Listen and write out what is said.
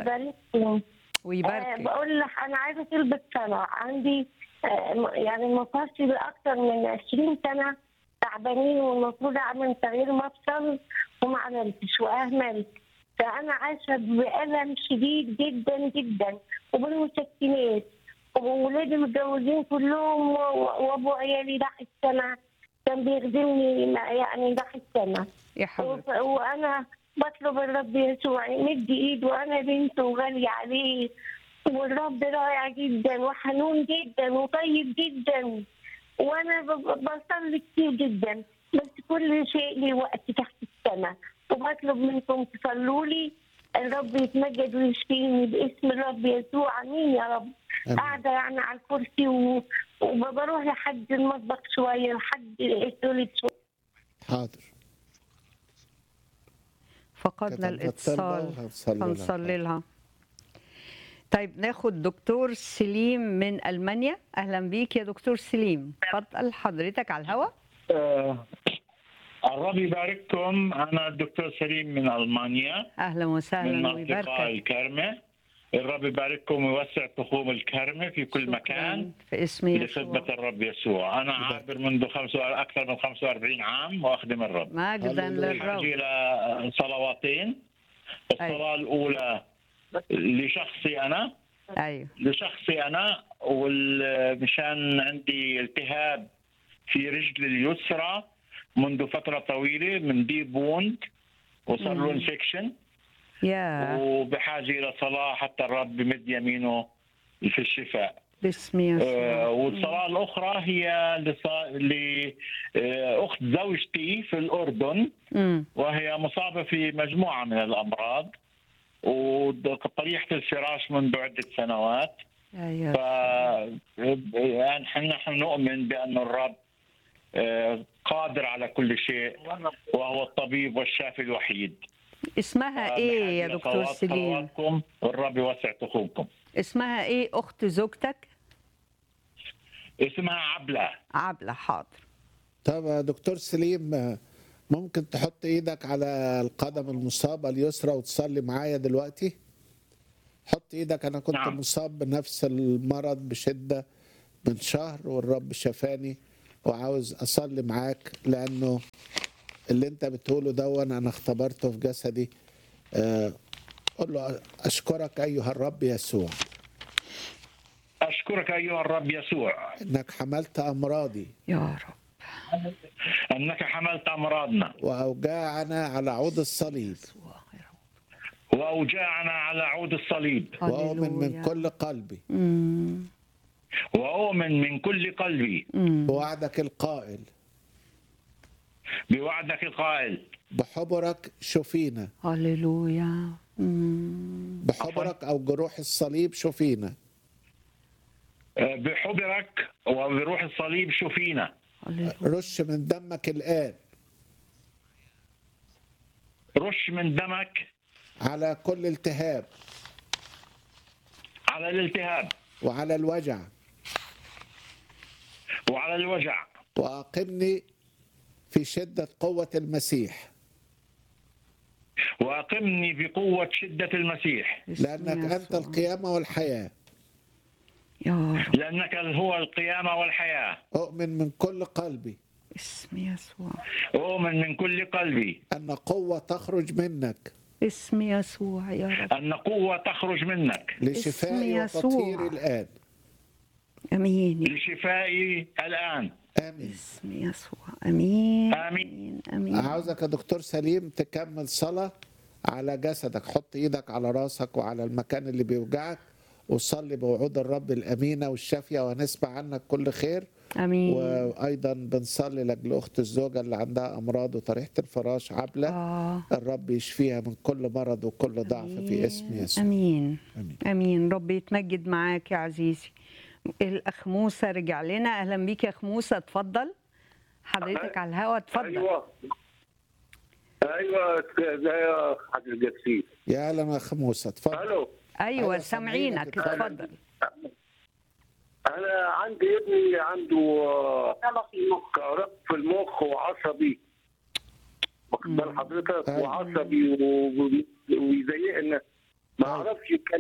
يبارككم آه ويباركك بقول لك انا عايزه تلبس سنه عندي آه م- يعني مفاصل اكتر من 20 سنه تعبانين والمفروض اعمل تغيير مفصل وما عملتش واهملت فانا عايشه بالم شديد جدا جدا وبالمسكنات وولادي متجوزين كلهم و- و- وابو عيالي راح السنه كان بيخدمني مع- يعني راح السنه يا حبيبتي وف- وانا بطلب الرب يسوع يمد ايده وانا بنته وغاليه عليه والرب رائع جدا وحنون جدا وطيب جدا وانا ب- ب- بصلي كتير جدا بس كل شيء له وقت تحت السماء وبطلب منكم تصلوا لي الرب يتمجد ويشفيني باسم الرب يسوع امين يا رب آمين. قاعده يعني على الكرسي و- وبروح لحد المطبخ شويه لحد التواليت شويه حاضر فقدنا كتبنا الاتصال الطلبة وهنصلي لها. هنصلي لها طيب ناخد دكتور سليم من المانيا اهلا بيك يا دكتور سليم اتفضل حضرتك على الهواء آه، الرب يبارككم انا الدكتور سليم من المانيا اهلا من وسهلا منطقه ويباركك الكرمه الرب يبارككم ويوسع تخوم الكرمه في كل شكراً مكان في اسم لخدمه يسوع الرب يسوع انا عابر منذ خمسة اكثر من 45 عام واخدم الرب مجدا هللويا. للرب بحاجه الى صلواتين الصلاه الاولى لشخصي انا ايوه لشخصي انا ومشان عندي التهاب في رجلي اليسرى منذ فتره طويله من ديب ووند وصار له مم. انفكشن يا وبحاجه الى صلاه حتى الرب بمد يمينه في الشفاء باسم آه، يسوع والصلاه الاخرى هي لص- لاخت زوجتي في الاردن مم. وهي مصابه في مجموعه من الامراض وطريحه الفراش منذ عده سنوات يا يا ف يعني نحن نحن نؤمن بأن الرب آه، قادر على كل شيء وهو الطبيب والشافي الوحيد اسمها ايه يا بحاجة دكتور لصلوات- سليم صلواتكم والرب يوسع تخومكم اسمها ايه اخت زوجتك اسمها عبلة عبلة حاضر طب يا دكتور سليم آه، ممكن تحط ايدك على القدم المصابة اليسرى وتصلي معايا دلوقتي حط ايدك انا كنت نعم. مصاب بنفس المرض بشدة من شهر والرب شفاني وعاوز اصلي معاك لانه اللي انت بتقوله دون انا اختبرته في جسدي آه، قول له اشكرك ايها الرب يسوع أشكرك أيها الرب يسوع انك حملت امراضي يا رب أنك حملت أمراضنا واوجاعنا على عود الصليب يسوع يا رب وأوجاعنا على عود الصليب واؤمن من هللويا. كل قلبي مم. وأؤمن من كل قلبي مم. بوعدك القائل بوعدك القائل بحبرك شفينا هللويا مم. بحبرك او جروح الصليب شفينا آه، بحبرك وبروح الصليب شفينا هللويا رش من دمك الان رش من دمك على كل التهاب على الالتهاب وعلى الوجع وعلى الوجع واقمني في شده قوه المسيح وأقمني بقوة شدة المسيح باسم لانك انت يسوع. القيامه والحياه يا رب لأنك هو القيامة والحياة اؤمن من كل قلبي اسم يسوع أؤمن من كل قلبي ان قوه تخرج منك اسم يسوع يا رب أن قوة تخرج منك لشفائي اسم يسوع. وتطهيري الان امين يا لشفائي الآن امين اسم يسوع امين آمين. امين عاوزك يا دكتور سليم تكمل صلاة على جسدك حط ايدك على راسك وعلى المكان اللي بيوجعك وصلي بوعود الرب الأمينة والشافية ونسمع عنك كل خير امين وأيضا بنصلي لأجل أخت الزوجة اللي عندها أمراض وطريحة الفراش عبلة اه الرب يشفيها من كل مرض وكل ضعف في اسم يسوع امين آمين. امين رب يتمجد معاك يا عزيزي الاخ موسى رجع لنا اهلا بيك يا اخ موسى اتفضل حضرتك على الهوا اتفضل ايوه ايوه زي حاج الجسيس يا أهلا يا أخ موسى اتفضل الو ايوه أيوة، سامعينك سامعينك، اتفضل انا عندي ابني عنده آه، كهرب في المخ وعصبي واخد بال حضرتك أيوة. وعصبي و- و- ويضايقنا ما اعرفش كان